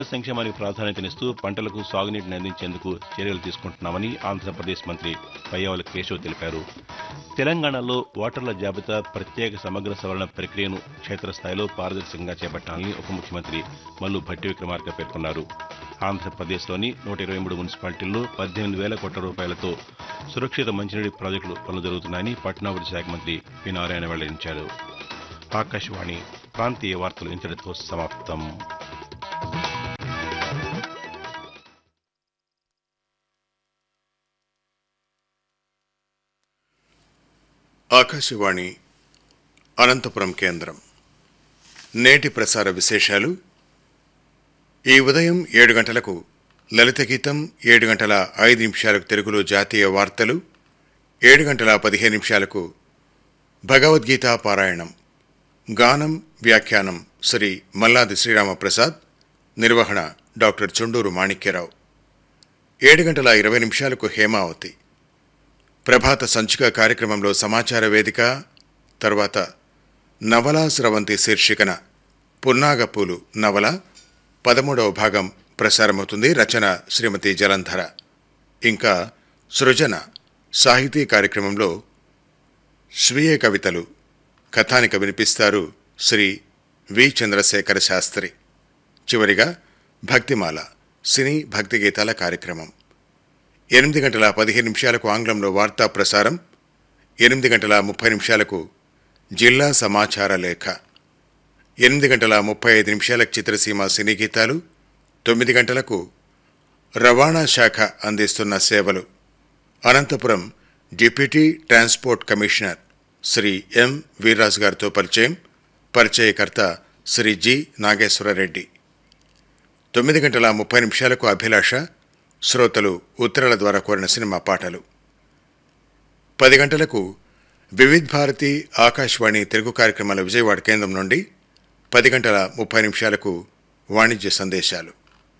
సంక్షేమానికి ప్రాధాన్యతనిస్తూ పంటలకు సాగునీటిని అందించేందుకు చర్యలు తీసుకుంటున్నామని ఆంధ్రప్రదేశ్ మంత్రి పయ్యావుల కేశవ్ తెలిపారు తెలంగాణలో ఓటర్ల జాబితా ప్రత్యేక సమగ్ర సవరణ ప్రక్రియను క్షేత్రస్థాయిలో పారదర్శకంగా చేపట్టాలని ఉప ముఖ్యమంత్రి మల్లు భట్టి విక్రమార్క పేర్కొన్నారు ఆంధ్రప్రదేశ్లోని నూట ఇరవై మూడు మున్సిపాలిటీల్లో పద్దెనిమిది వేల కోట్ల రూపాయలతో సురక్షిత మంచినీటి ప్రాజెక్టులు పనులు జరుగుతున్నాయని పట్టణాభివృద్ధి శాఖ మంత్రి పి నారాయణ వెల్లడించారు ఆకాశవాణి ప్రాంతీయ వార్తలు ఇంతటితో సమాప్తం ఆకాశవాణి అనంతపురం కేంద్రం నేటి ప్రసార విశేషాలు ఈ ఉదయం ఏడు గంటలకు లలిత గీతం ఏడు గంటల ఐదు నిమిషాలకు తెలుగులో జాతీయ వార్తలు ఏడు గంటల పదిహేను నిమిషాలకు భగవద్గీత పారాయణం గానం వ్యాఖ్యానం శ్రీ మల్లాది శ్రీరామప్రసాద్ నిర్వహణ డాక్టర్ చుండూరు మాణిక్యరావు ఏడు గంటల ఇరవై నిమిషాలకు హేమావతి ప్రభాత సంచిక కార్యక్రమంలో సమాచార వేదిక తర్వాత నవలా స్రవంతి శీర్షికన పున్నాగపూలు నవల పదమూడవ భాగం ప్రసారమవుతుంది రచన శ్రీమతి జలంధర ఇంకా సృజన సాహితీ కార్యక్రమంలో స్వీయ కవితలు కథానిక వినిపిస్తారు శ్రీ వి చంద్రశేఖర శాస్త్రి చివరిగా భక్తిమాల సినీ భక్తి గీతాల కార్యక్రమం ఎనిమిది గంటల పదిహేను నిమిషాలకు ఆంగ్లంలో వార్తా ప్రసారం ఎనిమిది గంటల ముప్పై నిమిషాలకు జిల్లా సమాచార లేఖ ఎనిమిది గంటల ముప్పై ఐదు నిమిషాలకు చిత్రసీమ సినీ గీతాలు తొమ్మిది గంటలకు రవాణా శాఖ అందిస్తున్న సేవలు Anantapuram deputy transport commissioner Shri M Veerraju గారితో పరిచయం పరిచయకర్త శ్రీ జి నాగేశ్వరరెడ్డి తొమ్మిది గంటల ముప్పై నిమిషాలకు అభిలాష శ్రోతలు ఉత్తరాల ద్వారా కోరిన సినిమా పాటలు పది గంటలకు వివిధ్ భారతి ఆకాశవాణి తెలుగు కార్యక్రమాల విజయవాడ కేంద్రం నుండి పది గంటల ముప్పై నిమిషాలకు వాణిజ్య సందేశాలు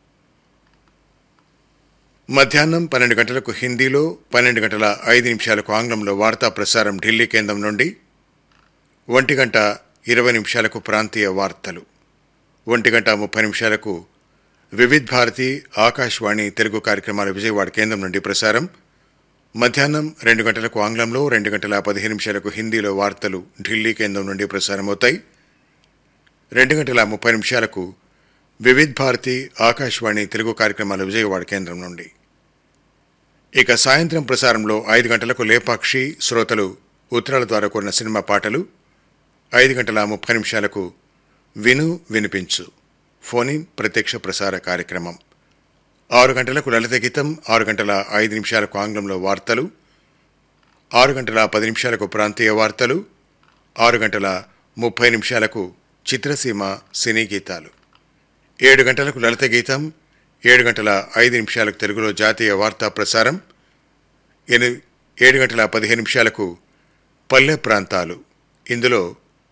మధ్యాహ్నం పన్నెండు గంటలకు హిందీలో పన్నెండు గంటల ఐదు నిమిషాలకు ఆంగ్లంలో వార్తా ప్రసారం ఢిల్లీ కేంద్రం నుండి ఒంటి గంట ఇరవై నిమిషాలకు ప్రాంతీయ వార్తలు ఒంటి గంట ముప్పై నిమిషాలకు వివిధ్ భారతి ఆకాశవాణి తెలుగు కార్యక్రమాల విజయవాడ కేంద్రం నుండి ప్రసారం మధ్యాహ్నం రెండు గంటలకు ఆంగ్లంలో రెండు గంటల పదిహేను నిమిషాలకు హిందీలో వార్తలు ఢిల్లీ కేంద్రం నుండి ప్రసారమవుతాయి రెండు గంటల ముప్పై నిమిషాలకు వివిధ్ భారతి ఆకాశవాణి తెలుగు కార్యక్రమాల విజయవాడ కేంద్రం నుండి ఇక సాయంత్రం ప్రసారంలో ఐదు గంటలకు లేపాక్షి శ్రోతలు ఉత్తరాల ద్వారా కోరిన సినిమా పాటలు ఐదు గంటల ముప్పై నిమిషాలకు విను వినిపించు ఫోనిన్ ప్రత్యక్ష ప్రసార కార్యక్రమం ఆరు గంటలకు లలిత గీతం ఆరు గంటల ఐదు నిమిషాలకు ఆంగ్లంలో వార్తలు ఆరు గంటల పది నిమిషాలకు ప్రాంతీయ వార్తలు ఆరు గంటల ముప్పై నిమిషాలకు చిత్రసీమ సినీ గీతాలు ఏడు గంటలకు లలిత గీతం ఏడు గంటల ఐదు నిమిషాలకు తెలుగులో జాతీయ వార్తా ప్రసారం ఎని ఏడు గంటల పదిహేను నిమిషాలకు పల్లె ప్రాంతాలు ఇందులో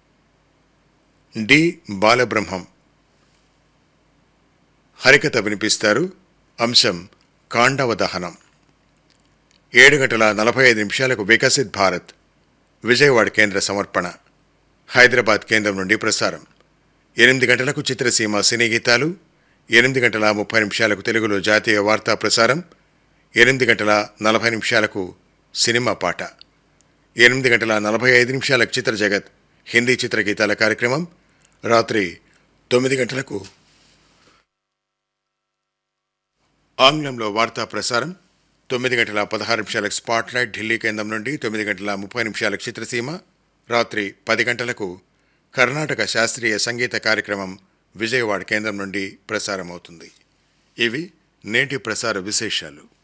డి బాలబ్రహ్మం హరికథ వినిపిస్తారు అంశం కాండవ దహనం ఏడు గంటల నలభై ఐదు నిమిషాలకు వికసిత్ భారత్ విజయవాడ కేంద్ర సమర్పణ హైదరాబాద్ కేంద్రం నుండి ప్రసారం ఎనిమిది గంటలకు చిత్రసీమ సినీ గీతాలు ఎనిమిది గంటల ముప్పై నిమిషాలకు తెలుగులో జాతీయ వార్తా ప్రసారం ఎనిమిది గంటల నలభై నిమిషాలకు సినిమా పాట ఎనిమిది గంటల నలభై ఐదు నిమిషాలకు చిత్ర జగత్ హిందీ చిత్ర గీతాల కార్యక్రమం రాత్రి తొమ్మిది గంటలకు ఆంగ్లంలో వార్తా ప్రసారం తొమ్మిది గంటల పదహారు నిమిషాలకు స్పాట్లైట్ ఢిల్లీ కేంద్రం నుండి తొమ్మిది గంటల ముప్పై నిమిషాలకు చిత్రసీమ రాత్రి పది గంటలకు కర్ణాటక శాస్త్రీయ సంగీత కార్యక్రమం విజయవాడ కేంద్రం నుండి ప్రసారమవుతుంది ఇవి నేటి ప్రసార విశేషాలు